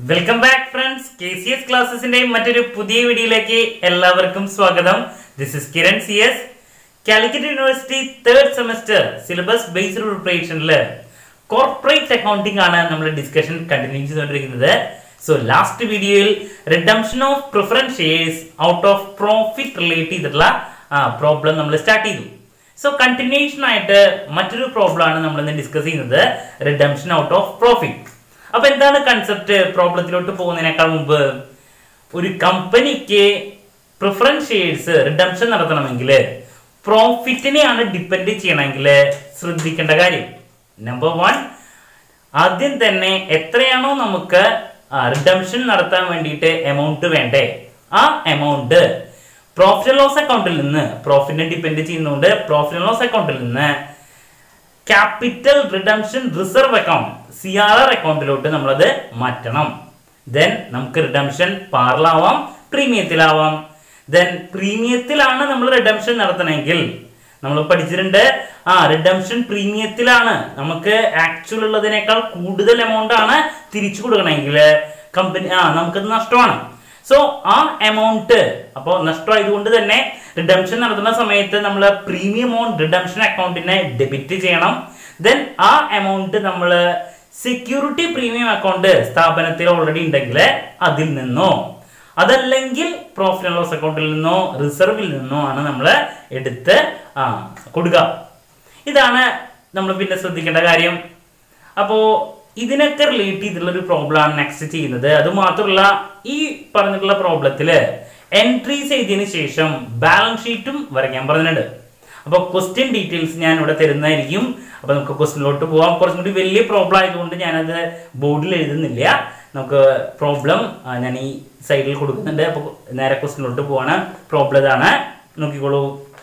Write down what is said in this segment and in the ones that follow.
Welcome back friends K C S ക്ലാസ്സസിന്റെ മറ്റൊരു പുതിയ വീഡിയോയിലേക്ക് എല്ലാവർക്കും സ്വാഗതം this is Kiran C S Calicut university third semester syllabus based പ്രിപ്പറേഷനിൽ കോർപ്പറേറ്റ് അക്കൗണ്ടിംഗ് ആണ് നമ്മൾ ഡിസ്കഷൻ കണ്ടിന്യൂ ചെയ്തുകൊണ്ടിരിക്കുന്നത് സോ ലാസ്റ്റ് വീഡിയോയിൽ redemption of preference shares out of profit relate ചെയ്തിട്ടുള്ള പ്രോബ്ലം നമ്മൾ സ്റ്റാർട്ട് ചെയ്തു സോ കണ്ടിന്യൂഷൻ ആയിട്ട് മറ്റൊരു പ്രോബ്ലം ആണ് നമ്മൾ ഇന്ന് ഡിസ്കസ് ചെയ്യുന്നത് റിഡംഷൻ ഔട്ട് ഓഫ് പ്രോഫിറ്റ് അപ്പൊ എന്താണ് കൺസെപ്റ്റ് പ്രോബ്ലത്തിലോട്ട് പോകുന്നതിനേക്കാൾ മുമ്പ് ഒരു കമ്പനിക്ക് പ്രിഫറൻസ് ഷെയർസ് റിഡംഷൻ നടത്തണമെങ്കിൽ പ്രോഫിറ്റിനെയാണ് ഡിപ്പെൻഡ് ചെയ്യണമെങ്കിൽ ശ്രദ്ധിക്കേണ്ട കാര്യം നമ്പർ വൺ ആദ്യം തന്നെ എത്രയാണോ നമുക്ക് റിഡംഷൻ നടത്താൻ വേണ്ടിയിട്ട് എമൗണ്ട് വേണ്ടേ ആ എമൗണ്ട് പ്രോഫിറ്റ് ആൻഡ് ലോസ് അക്കൗണ്ടിൽ നിന്ന് പ്രോഫിറ്റിനെ ഡിപ്പെൻഡ് ചെയ്യുന്നതുകൊണ്ട് പ്രോഫിറ്റ് ആൻഡ് ലോസ് അക്കൗണ്ടിൽ നിന്ന് capital redemption reserve account C R R അക്കൗണ്ടിലോട്ട് നമ്മളത് മാറ്റണം ദെൻ നമുക്ക് റിഡംഷൻ പാറിലാവാം പ്രീമിയത്തിലാവാം ദെൻ പ്രീമിയത്തിലാണ് നമ്മൾ റിഡംഷൻ നടത്തണമെങ്കിൽ നമ്മൾ പഠിച്ചിട്ടുണ്ട് ആ റിഡംഷൻ പ്രീമിയത്തിലാണ് നമുക്ക് ആക്ച്വൽ ഉള്ളതിനേക്കാൾ കൂടുതൽ എമൗണ്ട് ആണ് തിരിച്ചു കൊടുക്കണമെങ്കിൽ കമ്പനി ആ നമുക്കത് നഷ്ടമാണ് സോ ആ എമൗണ്ട് അപ്പോൾ നഷ്ടമായതുകൊണ്ട് തന്നെ റിഡംഷൻ നടത്തുന്ന സമയത്ത് നമ്മൾ പ്രീമിയം ഓൺ റിഡംഷൻ അക്കൗണ്ടിനെ ഡെബിറ്റ് ചെയ്യണം ദെൻ ആ എമൗണ്ട് നമ്മൾ സെക്യൂരിറ്റി പ്രീമിയം അക്കൗണ്ട് സ്ഥാപനത്തിൽ ഓൾറെഡി ഉണ്ടെങ്കിൽ അതിൽ നിന്നോ അതല്ലെങ്കിൽ പ്രോഫിറ്റ് ആൻഡ് ലോസ് അക്കൗണ്ടിൽ നിന്നോ റിസർവിൽ നിന്നോ ആണ് നമ്മൾ എടുത്ത് ആ കൊടുക്കുക ഇതാണ് നമ്മൾ പിന്നെ ശ്രദ്ധിക്കേണ്ട കാര്യം അപ്പോൾ ഇതിനൊക്കെ റിലേറ്റ് ചെയ്തിട്ടുള്ള ഒരു പ്രോബ്ലം ആണ് നെക്സ്റ്റ് ചെയ്യുന്നത് അത് മാത്രമല്ല ഈ പറഞ്ഞിട്ടുള്ള പ്രോബ്ലത്തില് എൻട്രീസ് ചെയ്തതിന് ശേഷം ബാലൻസ് ഷീറ്റും വരയ്ക്കാൻ പറഞ്ഞിട്ടുണ്ട് അപ്പോൾ ക്വസ്റ്റ്യൻ ഡീറ്റെയിൽസ് ഞാൻ ഇവിടെ തരുന്നതായിരിക്കും അപ്പോൾ നമുക്ക് ക്വസ്റ്റ്യനിലോട്ട് പോകാം കുറച്ചും കൂടി വലിയ പ്രോബ്ലം ആയതുകൊണ്ട് ഞാനത് ബോർഡിൽ എഴുതുന്നില്ല നമുക്ക് പ്രോബ്ലം ഞാൻ ഈ സൈഡിൽ കൊടുക്കുന്നുണ്ട് അപ്പോൾ നേരെ ക്വസ്റ്റ്യനിലോട്ട് പോവാണ് പ്രോബ്ലം ഇതാണ് നോക്കിക്കോളൂ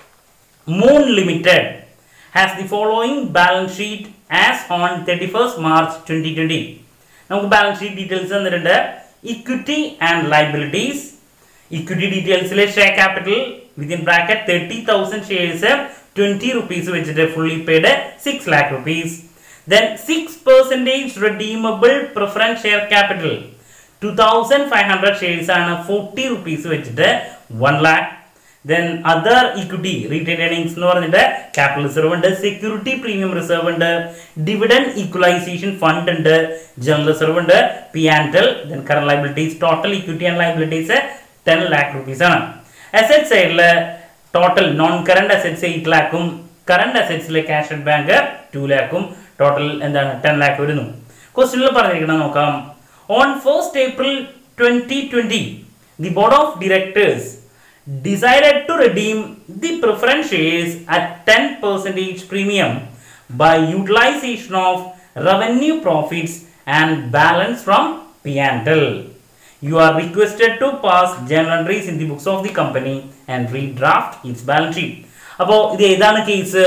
Moon Limited has the following balance sheet as on thirty first March twenty twenty നമുക്ക് ബാലൻസ് ഷീറ്റ് ഡീറ്റെയിൽസ് തന്നിട്ടുണ്ട് ഇക്വിറ്റി ആൻഡ് ലൈബിലിറ്റീസ് ഇക്വിറ്റി ഡീറ്റെയിൽസിൽ share capital within bracket thirty thousand shares twenty rupees വെച്ചിട്ട് fully paid six lakh rupees then six percentage redeemable preference share capital two thousand five hundred shares ആണ് forty rupees വെച്ചിട്ട് one lakh then other equity retain earnings എന്ന് പറഞ്ഞിട്ട് capital reserve ഉണ്ട് security premium reserve ഉണ്ട് dividend equalisation fund ഉണ്ട് general reserve ഉണ്ട് P and then current liabilities total equity and liabilities ten lakh rupees ആണ് asset സൈഡിൽ total non current assets eight ലാക്കും current അസറ്റ്സിലെ ക്യാഷ് ആൻഡ് ബാങ്ക് ടു ലാക്കും total എന്താണ് ten lakh വരുന്നു ക്വസ്റ്റ്യനിൽ പറഞ്ഞിരിക്കണം നോക്കാം on first April twenty twenty the board of directors decided to redeem the preference shares at 10 percentage premium by utilization of revenue profits and balance from P&L. You are requested to pass journal entries in the books of the company and redraft its balance sheet. അപ്പോൾ ഇത് ഏതാണ് case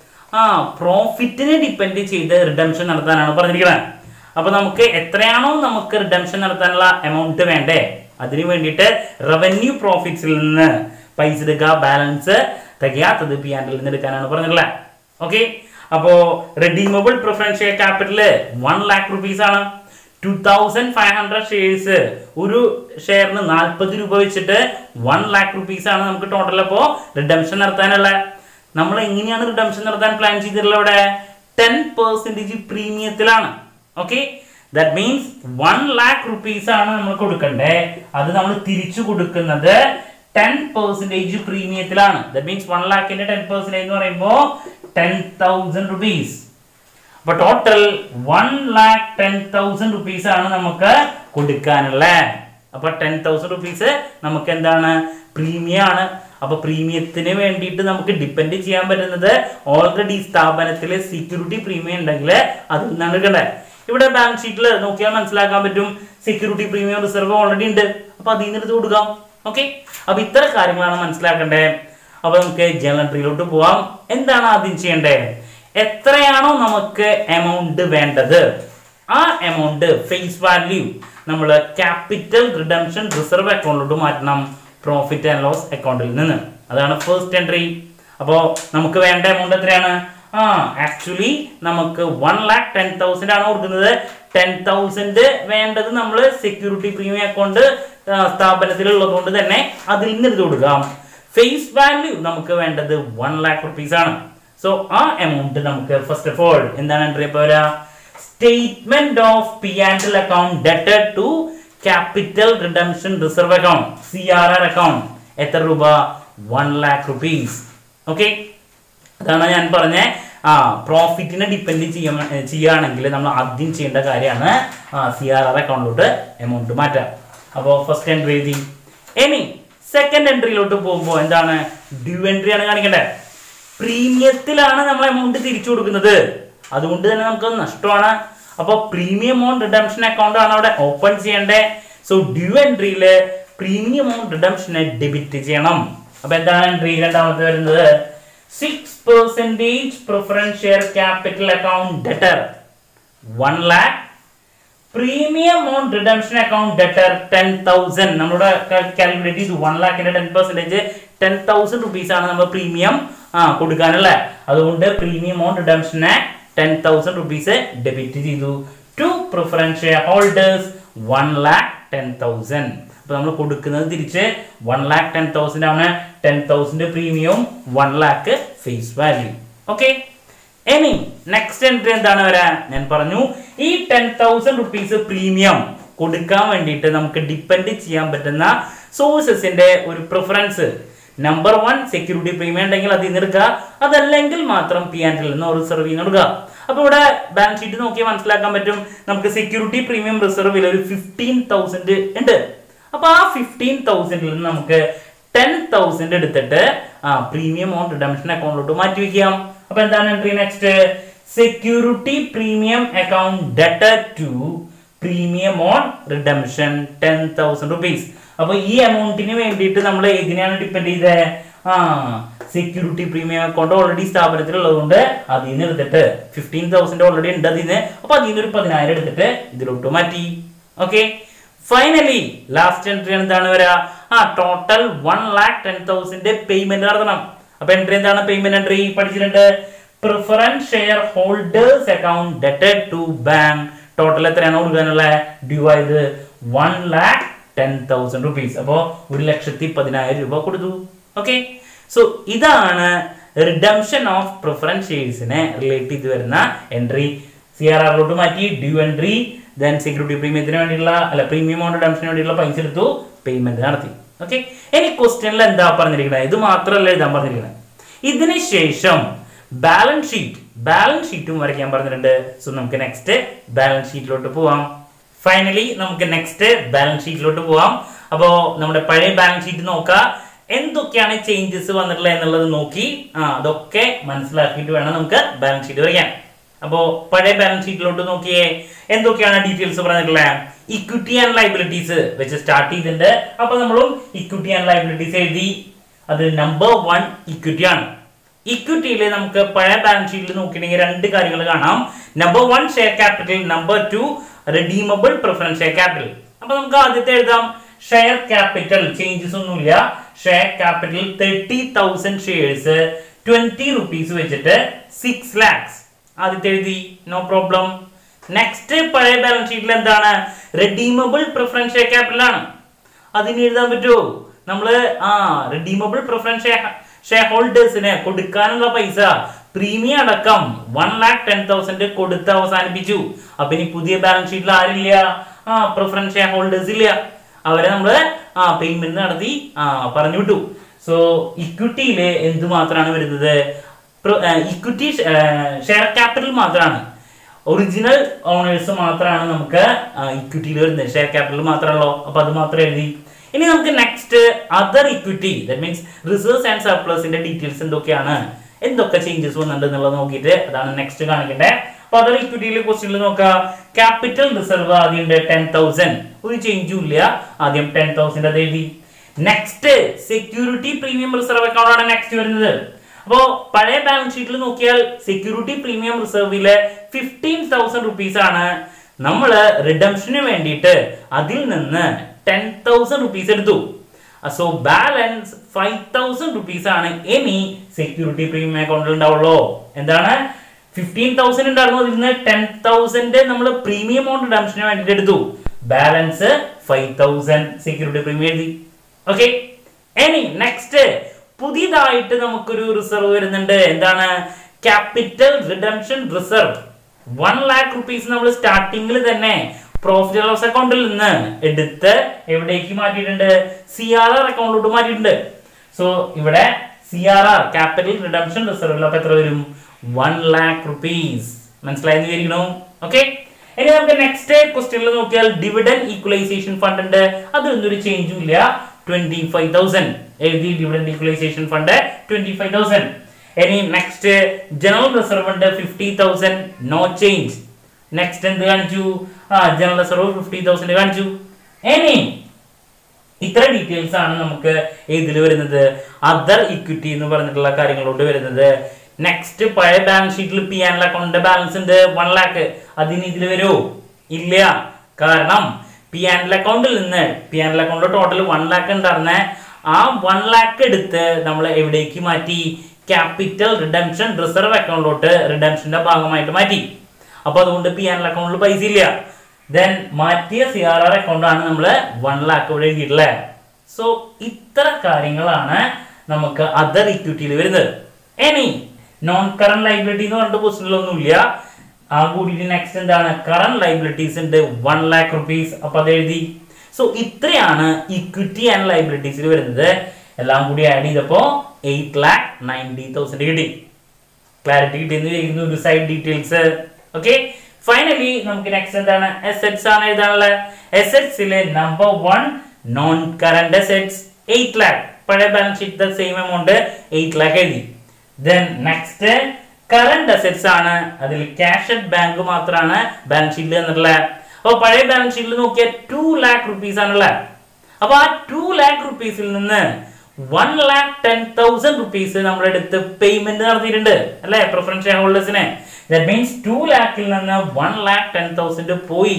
ആ പ്രോഫിറ്റിനെ depend ചെയ്ത് redemption നടത്താനാണ് പറഞ്ഞിരിക്കുന്നത് അപ്പൊ നമുക്ക് എത്രയാണോ നമുക്ക് റിഡംഷൻ നടത്താനുള്ള എമൗണ്ട് വേണ്ടേ അതിനു വേണ്ടിയിട്ട് റവന്യൂ പ്രോഫിറ്റ്സിൽ നിന്ന് പൈസ എടുക്കുക ബാലൻസ് തികയാത്തത് പി ആൻഡിൽ നിന്ന് എടുക്കാനാണ് പറഞ്ഞിട്ടുള്ളത് ഓക്കെ അപ്പോ redeemable preference share capital one lakh rupees ആണ് two thousand five hundred shares ഒരു ഷെയറിന് നാൽപ്പത് രൂപ വെച്ചിട്ട് വൺ ലാക്ക് റുപ്പീസ് ആണ് നമുക്ക് ടോട്ടൽ അപ്പോ റിഡംഷൻ നടത്താനുള്ള നമ്മൾ എങ്ങനെയാണ് റിഡംഷൻ നടത്താൻ പ്ലാൻ ചെയ്തിട്ടുള്ളത് ഇവിടെ ടെൻ പെർസെന്റേജ് പ്രീമിയത്തിലാണ് okay that means one lakh rupees ആണ് നമ്മൾ കൊടുക്കണ്ടേ അത് നമ്മൾ തിരിച്ചു കൊടുക്കുന്നത് ടെൻ പെർസെന്റേജ് പ്രീമിയത്തിലാണ് ദാറ്റ് മീൻസ് വൺ ലാക്കിന്റെ ടെൻ പെർസെന്റേജ് എന്ന് പറയുമ്പോൾ ടെൻ തൗസൻഡ് റുപ്പീസ് അപ്പൊ total one lakh ten thousand rupees ആണ് നമുക്ക് കൊടുക്കാനുള്ള അപ്പൊ ടെൻ തൗസൻഡ് റുപ്പീസ് നമുക്ക് എന്താണ് പ്രീമിയം ആണ് അപ്പൊ പ്രീമിയത്തിന് വേണ്ടിയിട്ട് നമുക്ക് ഡിപ്പെൻഡ് ചെയ്യാൻ പറ്റുന്നത് ഓൾറെഡി സ്ഥാപനത്തിലെ സെക്യൂരിറ്റി പ്രീമിയം ഉണ്ടെങ്കിൽ അതിൽ നിന്നാണ് എടുക്കേണ്ടത് ഇവിടെ ബാലൻസ് ഷീറ്റിൽ നോക്കിയാൽ മനസ്സിലാക്കാൻ പറ്റും സെക്യൂരിറ്റി പ്രീമിയം റിസർവ് ഓൾറെഡി ഉണ്ട് അപ്പൊ അതിൽ നിന്ന് എടുത്ത് കൊടുക്കാം ഓക്കെ അപ്പൊ ഇത്തരം കാര്യങ്ങളാണ് മനസ്സിലാക്കേണ്ടത് അപ്പൊ നമുക്ക് ജനറൽ എൻട്രിയിലോട്ട് പോവാം എന്താണ് ആദ്യം ചെയ്യേണ്ടത് എത്രയാണോ നമുക്ക് എമൗണ്ട് വേണ്ടത് ആ എമൗണ്ട് ഫേസ് വാല്യൂ നമ്മൾ ക്യാപിറ്റൽ റിഡംഷൻ റിസർവ് അക്കൗണ്ടിലോട്ട് മാറ്റണം പ്രോഫിറ്റ് ആൻഡ് ലോസ് അക്കൗണ്ടിൽ നിന്ന് അതാണ് ഫസ്റ്റ് എൻട്രി അപ്പോൾ നമുക്ക് വേണ്ട എമൗണ്ട് എത്രയാണ് ആ ആക്ച്വലി നമുക്ക് വൺ ലാക്ക് ടെൻ തൗസൻഡ് ആണ് കൊടുക്കുന്നത് ടെൻ തൗസൻഡ് വേണ്ടത് നമ്മൾ സെക്യൂരിറ്റി പ്രീമിയം അക്കൗണ്ട് സ്ഥാപനത്തിലുള്ളത് കൊണ്ട് തന്നെ അതിൽ നിന്ന് എടുത്ത് കൊടുക്കാം ഫേസ് വാല്യൂ നമുക്ക് വേണ്ടത് വൺ ലാക്ക് റുപ്പീസ് ആണ് സോ ആ എമൗണ്ട് നമുക്ക് ഫസ്റ്റ് ഓഫ് ഓൾ എന്താണ് എൻട്രി പോരാ statement of P and L account ഡെറ്റഡ് to capital redemption reserve account C R R account എത്ര രൂപ വൺ ലാക്ക് റുപ്പീസ് ഓക്കെ അതാണ് ഞാൻ പറഞ്ഞ ആ പ്രോഫിറ്റിനെ ഡിപ്പെൻഡ് ചെയ്യാൻ ചെയ്യുകയാണെങ്കിൽ നമ്മൾ ആദ്യം ചെയ്യേണ്ട കാര്യമാണ് സി ആർ ആർ അക്കൗണ്ടിലോട്ട് എമൗണ്ട് മാറ്റാം അപ്പോൾ ഫസ്റ്റ് എൻട്രി എഴുതി ഇനി സെക്കൻഡ് എൻട്രിയിലോട്ട് പോകുമ്പോൾ എന്താണ് ഡ്യൂ എൻട്രി ആണ് കാണിക്കേണ്ടത് പ്രീമിയത്തിലാണ് നമ്മൾ എമൗണ്ട് തിരിച്ചു കൊടുക്കുന്നത് അതുകൊണ്ട് തന്നെ നമുക്ക് നഷ്ടമാണ് അപ്പോൾ പ്രീമിയം എമൗണ്ട് റിഡംഷൻ അക്കൗണ്ട് ആണ് അവിടെ ഓപ്പൺ ചെയ്യേണ്ടത് സോ ഡ്യൂ എൻട്രിയിൽ പ്രീമിയം എമൗണ്ട് റിഡംഷനെ ഡെബിറ്റ് ചെയ്യണം അപ്പൊ എന്താണ് എൻട്രി രണ്ടാമത്തെ വരുന്നത് six percentage preference share capital account debtor one lakh premium on redemption account debtor ten thousand നമ്മുടെ കാൽക്കുലേറ്റ് ചെയ്തു വൺ ലാക്കിന്റെ ten percentage ten thousand rupees ആണ് നമ്മൾ പ്രീമിയം ആ കൊടുക്കാനുള്ള അതുകൊണ്ട് പ്രീമിയം ഓൺ റിഡംഷനെ ടെൻ തൗസൻഡ് റുപ്പീസ് ഡെബിറ്റ് ചെയ്തു to preference share holders one lakh ten thousand അപ്പൊ നമ്മൾ കൊടുക്കുന്നത് തിരിച്ച് വൺ ലാക്ക് ടെൻ തൗസൻഡ് ആണ് ten thousand premium one lakh face value okay ഇനി നെക്സ്റ്റ് എൻട്രി എന്താണ് വരാൻ ഞാൻ പറഞ്ഞു ഈ ടെൻ തൗസൻഡ് റുപ്പീസ് പ്രീമിയം കൊടുക്കാൻ വേണ്ടിയിട്ട് നമുക്ക് ഡിപ്പെൻഡ് ചെയ്യാൻ പറ്റുന്ന സോഴ്സസിന്റെ ഒരു preference number one security premium ഉണ്ടെങ്കിൽ അതിൽ നിന്ന് എടുക്കുക അതല്ലെങ്കിൽ മാത്രം പി ആൻഡിൽ നിന്ന് റിസർവ് ചെയ്യുന്ന എടുക്കുക അപ്പൊ ഇവിടെ ബാലൻസ് ഷീറ്റ് നോക്കിയാൽ മനസ്സിലാക്കാൻ പറ്റും നമുക്ക് സെക്യൂരിറ്റി പ്രീമിയം റിസർവിൽ ഒരു ഫിഫ്റ്റീൻ തൗസൻഡ് ഉണ്ട് അപ്പൊ ആ ഫിഫ്റ്റീൻ തൗസൻഡിൽ നിന്ന് നമുക്ക് ടെൻ തൗസൻഡ് എടുത്തിട്ട് ആ പ്രീമിയം ഓൺ റിഡംഷൻ അക്കൗണ്ടിലോട്ട് മാറ്റി വെക്കാം അപ്പൊ എന്താണ് entry next security premium account debtor to premium on redemption ten thousand rupees അപ്പൊ ഈ എമൗണ്ടിന് വേണ്ടിയിട്ട് നമ്മൾ ഏതിനെയാണ് ഡിപ്പെൻഡ് ചെയ്തത് ആ സെക്യൂരിറ്റി പ്രീമിയം അക്കൗണ്ട് ഓൾറെഡി സ്ഥാപനത്തിലുള്ളതുകൊണ്ട് അതിൽ നിന്ന് എടുത്തിട്ട് ഫിഫ്റ്റീൻ തൗസൻഡ് ഓൾറെഡി ഉണ്ട് അതിൽ നിന്ന് അപ്പൊ അതിൽ നിന്ന് ഒരു പതിനായിരം എടുത്തിട്ട് ഇതിലോട്ട് മാറ്റി ഓക്കെ ഫൈനലി ലാസ്റ്റ് എൻട്രി എന്താണ് വരാ ആ total one lakh ten thousand payment നടത്തണം അപ്പൊ എൻട്രി എന്താണ് പേയ്മെന്റ് എൻട്രി പഠിച്ചിട്ടുണ്ട് പ്രിഫറൻസ് ഷെയർ ഹോൾഡേഴ്സ് അക്കൗണ്ട് ഡെറ്റഡ് ടു ബാങ്ക് ടോട്ടൽ എത്രയാണ് കൊടുക്കാനുള്ള ഡ്യൂ ആയത് one lakh ten thousand rupees അപ്പോൾ ഒരു ലക്ഷത്തി പതിനായിരം രൂപ കൊടുത്തു ഓക്കെ സോ ഇതാണ് റിഡംഷൻ ഓഫ് പ്രിഫറൻസ് ഷെയർസിനെ റിലേറ്റ് ചെയ്ത് വരുന്ന എൻട്രി സി ആർ ആറിലോട്ട് മാറ്റി ഡ്യൂ എൻട്രി ദെൻ സെക്യൂരിറ്റി പ്രീമിയത്തിന് വേണ്ടിയുള്ള അല്ല പ്രീമിയം ഓൺ റിഡംഷന് വേണ്ടിയുള്ള പൈസ എടുത്തു പേയ്മെന്റ് നടത്തി ഓക്കെ ഇനി ക്വസ്റ്റ്യനിൽ എന്താ പറഞ്ഞിരിക്കുന്നത് ഇത് മാത്രമല്ല എഴുതാൻ പറഞ്ഞിരിക്കുന്നത് ഇതിന് ശേഷം ബാലൻസ് ഷീറ്റ് ബാലൻസ് ഷീറ്റും വരയ്ക്കാൻ പറഞ്ഞിട്ടുണ്ട് സോ നമുക്ക് നെക്സ്റ്റ് ബാലൻസ് ഷീറ്റിലോട്ട് പോവാം ഫൈനലി നമുക്ക് നെക്സ്റ്റ് ബാലൻസ് ഷീറ്റിലോട്ട് പോവാം അപ്പോൾ നമ്മുടെ പഴയ ബാലൻസ് ഷീറ്റ് നോക്കാം എന്തൊക്കെയാണ് ചേഞ്ചസ് വന്നിട്ടുള്ളത് എന്നുള്ളത് നോക്കി ആ അതൊക്കെ മനസ്സിലാക്കിയിട്ട് വേണം നമുക്ക് ബാലൻസ് ഷീറ്റ് വരയ്ക്കാൻ അപ്പോൾ പഴയ ബാലൻസ് ഷീറ്റിലോട്ട് നോക്കിയേ എന്തൊക്കെയാണ് ഡീറ്റെയിൽസ് പറഞ്ഞിട്ടുള്ളത് ഇക്വിറ്റി ആൻഡ് ലൈബിലിറ്റീസ് വെച്ച് സ്റ്റാർട്ട് ചെയ്തിട്ടുണ്ട് അപ്പൊ നമ്മളും ഇക്വിറ്റി ആൻഡ് ലൈബിലിറ്റീസ് എഴുതി അത് നമ്പർ വൺ ഇക്വിറ്റി ആണ് ഇക്വിറ്റിയിൽ നമുക്ക് പഴയ ബാലൻസ് ഷീറ്റിൽ നോക്കിയിട്ടുണ്ടെങ്കിൽ രണ്ട് കാര്യങ്ങൾ കാണാം number one share capital number two redeemable preference share capital അപ്പൊ നമുക്ക് ആദ്യത്തെ എഴുതാം ഷെയർ ക്യാപിറ്റൽ ചേഞ്ചസ് ഒന്നുമില്ല share capital thirty thousand shares twenty rupees വെച്ചിട്ട് സിക്സ് ലാക്സ് ആദ്യത്തെ എഴുതി നോ പ്രോബ്ലം നെക്സ്റ്റ് പഴയ ബാലൻസ് ഷീറ്റിൽ എന്താണ് റെഡീമബിൾ പ്രിഫറൻസ് ഷെയർ ക്യാപിറ്റൽ ആണ് അതിന് എഴുതാൻ പറ്റുമോ നമ്മള് ആ റെഡീമബിൾ പ്രിഫറൻസ് ഷെയർ ഹോൾഡേഴ്സിന് കൊടുക്കാനുള്ള പൈസ പ്രീമിയം അടക്കം വൺ ലാക്ക് ടെൻ തൗസൻഡ് കൊടുത്ത് അവസാനിപ്പിച്ചു അപ്പൊ ഇനി പുതിയ ബാലൻസ് ഷീറ്റിൽ ആരില്ല ആ പ്രിഫറൻസ് ഷെയർ ഹോൾഡേഴ്സ് ഇല്ല അവരെ നമ്മള് ആ പേയ്മെന്റ് നടത്തി ആ പറഞ്ഞു വിട്ടു സോ ഇക്വിറ്റിയില് എന്ത് മാത്രമാണ് വരുന്നത് ഇക്വിറ്റി ഷെയർ ക്യാപിറ്റൽ മാത്രമാണ് ഒറിജിനൽ ഓണേഴ്സ് മാത്രമാണ് നമുക്ക് ഇക്വിറ്റിയിൽ വരുന്നത് ഷെയർ ക്യാപിറ്റൽ മാത്രമല്ലോ അപ്പൊ അത് മാത്രം എഴുതി ഇനി നമുക്ക് next other equity that means reserves and സർപ്ലസിന്റെ ഡീറ്റെയിൽസ് എന്തൊക്കെയാണ് എന്തൊക്കെ ചേഞ്ചസ് വന്നിട്ടുണ്ട് എന്നുള്ളത് നോക്കിയിട്ട് അതാണ് നെക്സ്റ്റ് കാണിക്കേണ്ടത് അപ്പൊ അതർ ഇക്വിറ്റിയിൽ ക്വസ്റ്റ്യനിൽ നോക്കാം ക്യാപിറ്റൽ റിസർവ് ആദ്യം ഉണ്ട് ടെൻ തൗസൻഡ് ഒരു ചേഞ്ചും ഇല്ല ആദ്യം ടെൻ തൗസൻഡ് അത് എഴുതി next security premium reserve account ആണ് നെക്സ്റ്റ് വരുന്നത് അപ്പോ പഴയ ബാലൻസ് ഷീറ്റിൽ നോക്കിയാൽ സെക്യൂരിറ്റി പ്രീമിയം റിസർവില് ഫിഫ്റ്റീൻ തൗസൻഡ് റുപ്പീസ് ആണ് നമ്മൾ റിഡംഷന് വേണ്ടിയിട്ട് അതിൽ നിന്ന് ടെൻ തൗസൻഡ് റുപ്പീസ് എടുത്തു so balance five thousand rupees ആണ് ഇനി സെക്യൂരിറ്റി പ്രീമിയം അക്കൗണ്ടിൽ ഉണ്ടാവുള്ളൂ എന്താണ് ഫിഫ്റ്റീൻ തൗസൻഡ് ഉണ്ടായിരുന്നു അതിൽ നിന്ന് ടെൻ തൗസൻഡ് നമ്മൾ പ്രീമിയം എമൗണ്ട് റിഡംഷന് വേണ്ടിയിട്ട് എടുത്തു balance five thousand security premium എഴുതി ഓക്കെ ഇനി നെക്സ്റ്റ് പുതിയതായിട്ട് നമുക്കൊരു റിസർവ് വരുന്നുണ്ട് എന്താണ് capital redemption reserve one lakh rupees നമ്മൾ സ്റ്റാർട്ടിങ്ങിൽ തന്നെ പ്രോഫിറ്റ് ലോസ് അക്കൗണ്ടിൽ നിന്ന് എടുത്ത് എവിടേക്ക് മാറ്റിയിട്ടുണ്ട് സി ആർ ആർ അക്കൗണ്ടിലോട്ട് മാറ്റിയിട്ടുണ്ട് സോ ഇവിടെ C R R capital redemption റിസർവിൽ അപ്പൊ എത്ര വരും വൺ ലാക്ക് റുപ്പീസ് മനസ്സിലായെന്ന് വിചാരിക്കണു ഓക്കെ ഇനി നമുക്ക് നെക്സ്റ്റ് ക്വസ്റ്റ്യനിൽ നോക്കിയാൽ ഡിവിഡൻ ഈക്വലൈസേഷൻ ഫണ്ട് ഉണ്ട് അതിലൊന്നും ഒരു ചേഞ്ചും ഇല്ല ട്വന്റി ഫൈവ് തൗസൻഡ് എഴുതി dividend equalisation fund twenty five thousand ഇനി നെക്സ്റ്റ് ജനറൽ റിസർവ് ഉണ്ട് fifty thousand no change next എന്ത് കാണിച്ചു ആ ജനറൽ റിസർവ് ഫിഫ്റ്റി തൗസൻഡ് കാണിച്ചു ഇനി ഇത്ര ഡീറ്റെയിൽസ് ആണ് നമുക്ക് ഇതിൽ വരുന്നത് അതർ ഇക്വിറ്റി എന്ന് പറഞ്ഞിട്ടുള്ള കാര്യങ്ങളോട് വരുന്നത് നെക്സ്റ്റ് പഴയ ബാലൻസ് ഷീറ്റിൽ പി ആൻഡ് അക്കൗണ്ടിന്റെ ബാലൻസ് ഉണ്ട് വൺ ലാക്ക് അതിന് ഇതിൽ വരുമോ ഇല്ല കാരണം പി ആൻഡ് അക്കൗണ്ടിൽ നിന്ന് P and account total one lakh ഉണ്ടായിരുന്ന ആ വൺ ലാക്ക് എടുത്ത് നമ്മൾ എവിടേക്ക് മാറ്റി ക്യാപിറ്റൽ റിഡംഷൻ റിസർവ് അക്കൗണ്ടിലോട്ട് റിഡംഷന്റെ ഭാഗമായിട്ട് മാറ്റി അപ്പൊ അതുകൊണ്ട് പി ആൻഡ് അക്കൗണ്ടിൽ പൈസ ഇല്ല ദെൻ മാറ്റിയ സി ആർ ആർ അക്കൗണ്ട് ആണ് നമ്മൾ വൺ ലാക്ക് ഇവിടെ എഴുതിയിട്ടുള്ളത് സോ ഇത്ര കാര്യങ്ങളാണ് നമുക്ക് അതർ ഇക്വിറ്റിയിൽ വരുന്നത് ഇനി നോൺ കറന്റ് ലൈബിലിറ്റി എന്ന് പറഞ്ഞിട്ട് പൊസിഷനിലൊന്നുമില്ല ആ കൂടിയിട്ട് നെക്സ്റ്റ് എന്താണ് കറന്റ് ലൈബിലിറ്റീസ് ഉണ്ട് വൺ ലാക്ക് റുപ്പീസ് അപ്പൊ അത് എഴുതി സോ ഇത്രയാണ് ഇക്വിറ്റി ആൻഡ് ലൈബിലിറ്റീസിൽ വരുന്നത് എല്ലാം കൂടി ആഡ് ചെയ്തപ്പോ എയ്റ്റ് ലാക്ക് നയൻറ്റി തൗസൻഡ് കിട്ടി ക്ലാരിറ്റി കിട്ടിയെന്ന് വിചാരിക്കുന്നു ഒരു സൈഡ് ഡീറ്റെയിൽസ് ഓക്കെ ഫൈനലി നമുക്ക് നെക്സ്റ്റ് എന്താണ് എസെറ്റ്സ് ആണ് എഴുതാനുള്ളത് എസെറ്റ്സിലെ number one non current assets eight lakh പഴയ balance sheet same amount eight lakh എഴുതി ദെൻ നെക്സ്റ്റ് കറന്റ് അസെറ്റ്സ് ആണ് അതിൽ ക്യാഷ് അറ്റ് ബാങ്ക് മാത്രമാണ് ബാലൻസ് ഷീറ്റിൽ തന്നിട്ടുള്ളത് അപ്പോൾ പഴയ ബാലൻസ് ഷീറ്റിൽ നോക്കിയാൽ ടു ലാക്ക് റുപ്പീസ് ആണുള്ളത് അപ്പൊ ആ ടു ലാക്ക് റുപ്പീസിൽ നിന്ന് one lakh ten thousand rupees നമ്മളെടുത്ത് പേയ്മെന്റ് നടത്തിയിട്ടുണ്ട് അല്ലെ പ്രിഫറൻസ് ഷെയർ ഹോൾഡേഴ്സിന് ദാറ്റ് മീൻസ് ടു ലാക്കിൽ നിന്ന് വൺ ലാക്ക് ടെൻ തൗസൻഡ് പോയി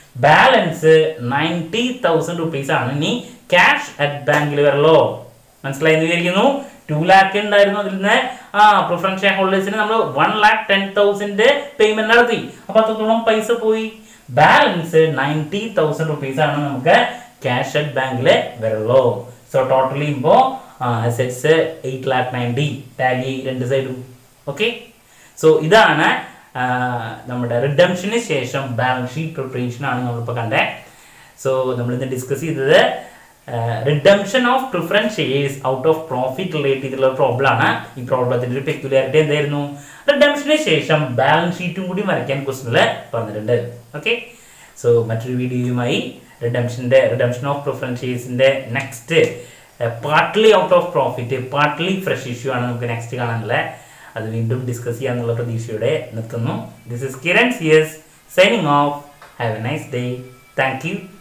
ബാലൻസ് നയൻറ്റി തൗസൻഡ് റുപ്പീസ് ആണ് ഇനി ക്യാഷ് അറ്റ് ബാങ്കിൽ വരല്ലോ മനസ്സിലായി എന്ന് വിചാരിക്കുന്നു ടു ലാക്ക് ഉണ്ടായിരുന്നു അതിൽ നിന്ന് ആ പ്രിഫറൻസ് ഷെയർ ഹോൾഡേഴ്സിന് നമ്മൾ one lakh ten thousand payment നടത്തി അപ്പൊ അത്രത്തോളം പൈസ പോയി ബാലൻസ് നയൻറ്റി തൗസൻഡ് റുപ്പീസ് ആണ് നമുക്ക് ക്യാഷ് അറ്റ് ബാങ്കിൽ വരുള്ളൂ സോ ടോട്ടലി ഇപ്പോ assets eight lakh ninety tally രണ്ട് സൈഡും ഓക്കെ സോ ഇതാണ് ആ, നമ്മുടെ റിഡംഷന് ശേഷം ബാലൻസ് ഷീറ്റ് പ്രിപ്പറേഷൻ ആണ് നമ്മളിപ്പോൾ കണ്ടത് സോ നമ്മൾ ഇന്ന് ഡിസ്കസ് ചെയ്തത് redemption of preference shares out of profit relate ചെയ്തിട്ടുള്ള പ്രോബ്ലം ആണ് ഈ പ്രോബ്ലത്തിന്റെ ഒരു പെക്യുലാരിറ്റി എന്തായിരുന്നു റിഡംഷന് ശേഷം ബാലൻസ് ഷീറ്റും കൂടി വരയ്ക്കാൻ ക്വസ്റ്റിനിൽ പറഞ്ഞിട്ടുണ്ട് ഓക്കെ സോ മറ്റൊരു വീഡിയോയുമായി റിഡംഷന്റെ റിഡംഷൻ ഓഫ് പ്രിഫറൻസ് ഷെയർസിന്റെ next partly out of profit partly fresh issue ആണ് നമുക്ക് നെക്സ്റ്റ് കാണാനുള്ളത് അത് വീണ്ടും ഡിസ്കസ് ചെയ്യാന്നുള്ള പ്രതീക്ഷയോടെ നിർത്തുന്നു this is Kiran C S signing off have a nice day thank U